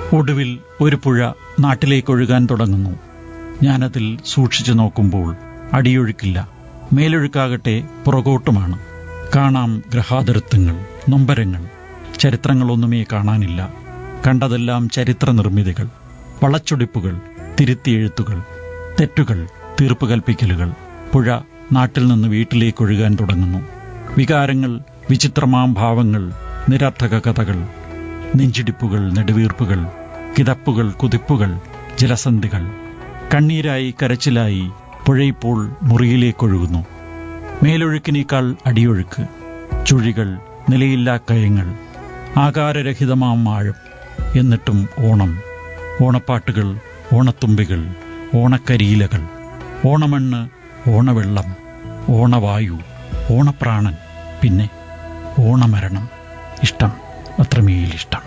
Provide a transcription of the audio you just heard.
ഒടുവിൽ ഒരു പുഴ നാട്ടിലേക്കൊഴുകാൻ തുടങ്ങുന്നു ഞാനതിൽ സൂക്ഷിച്ചു നോക്കുമ്പോൾ അടിയൊഴുക്കില്ല മേലൊഴുക്കാകട്ടെ പുറകോട്ടുമാണ് കാണാം ഗ്രഹാതിർത്തങ്ങൾ നൊമ്പരങ്ങൾ ചരിത്രങ്ങളൊന്നുമേ കാണാനില്ല കണ്ടതെല്ലാം ചരിത്ര നിർമ്മിതികൾ വളച്ചൊടിപ്പുകൾ തിരുത്തിയെഴുത്തുകൾ തെറ്റുകൾ തീർപ്പ് കൽപ്പിക്കലുകൾ പുഴ നാട്ടിൽ നിന്ന് വീട്ടിലേക്കൊഴുകാൻ തുടങ്ങുന്നു വികാരങ്ങൾ വിചിത്രമാം ഭാവങ്ങൾ നിരർത്ഥക കഥകൾ നെഞ്ചിടിപ്പുകൾ നെടുവീർപ്പുകൾ കിതപ്പുകൾ കുതിപ്പുകൾ ജലസന്ധികൾ കണ്ണീരായി കരച്ചിലായി പുഴയിപ്പോൾ മുറിയിലേക്കൊഴുകുന്നു മേലൊഴുക്കിനേക്കാൾ അടിയൊഴുക്ക് ചുഴികൾ നിലയില്ലാ കയങ്ങൾ ആകാരരഹിതമാം ആഴം എന്നിട്ടും ഓണം ഓണപ്പാട്ടുകൾ ഓണത്തുമ്പികൾ ഓണക്കരിയിലകൾ ഓണമണ്ണ് ഓണവെള്ളം ഓണവായു ഓണപ്രാണൻ പിന്നെ ഓണമരണം ഇഷ്ടം അത്രമേലിഷ്ടം